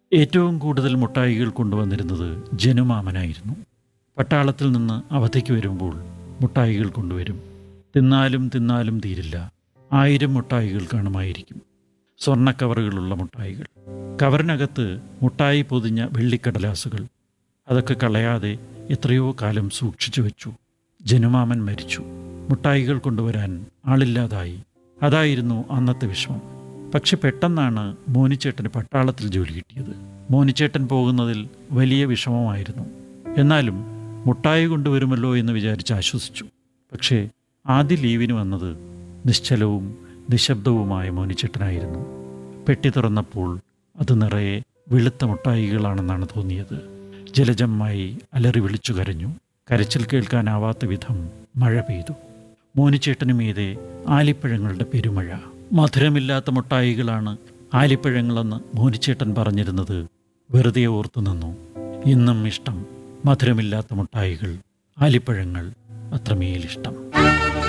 ഏറ്റവും കൂടുതൽ മുട്ടായികൾ കൊണ്ടുവന്നിരുന്നത് ജനുമാമനായിരുന്നു പട്ടാളത്തിൽ നിന്ന് അവധിക്ക് വരുമ്പോൾ മുട്ടായികൾ കൊണ്ടുവരും തിന്നാലും തിന്നാലും തീരില്ല ആയിരം മുട്ടായികൾ കാണുമായിരിക്കും സ്വർണ്ണ കവറുകളുള്ള മുട്ടായികൾ കവറിനകത്ത് മുട്ടായി പൊതിഞ്ഞ വെള്ളിക്കടലാസുകൾ അതൊക്കെ കളയാതെ എത്രയോ കാലം സൂക്ഷിച്ചു വെച്ചു ജനുമാമൻ മരിച്ചു മുട്ടായികൾ കൊണ്ടുവരാൻ ആളില്ലാതായി അതായിരുന്നു അന്നത്തെ വിഷമം പക്ഷെ പെട്ടെന്നാണ് മോനിച്ചേട്ടന് പട്ടാളത്തിൽ ജോലി കിട്ടിയത് മോനിച്ചേട്ടൻ പോകുന്നതിൽ വലിയ വിഷമമായിരുന്നു എന്നാലും മുട്ടായി കൊണ്ടുവരുമല്ലോ എന്ന് വിചാരിച്ച് ആശ്വസിച്ചു പക്ഷേ ആദ്യ ലീവിന് വന്നത് നിശ്ചലവും നിശബ്ദവുമായ മോനിച്ചേട്ടനായിരുന്നു പെട്ടി തുറന്നപ്പോൾ അത് നിറയെ വെളുത്ത മുട്ടായികളാണെന്നാണ് തോന്നിയത് ജലജമ്മായി അലറി വിളിച്ചു കരഞ്ഞു കരച്ചിൽ കേൾക്കാനാവാത്ത വിധം മഴ പെയ്തു മോനിച്ചേട്ടന് മീതെ ആലിപ്പഴങ്ങളുടെ പെരുമഴ മധുരമില്ലാത്ത മുട്ടായികളാണ് ആലിപ്പഴങ്ങളെന്ന് മോനിച്ചേട്ടൻ പറഞ്ഞിരുന്നത് വെറുതെ ഓർത്തു നിന്നു ഇന്നും ഇഷ്ടം മധുരമില്ലാത്ത മുട്ടായികൾ ആലിപ്പഴങ്ങൾ അത്രമേലിഷ്ടം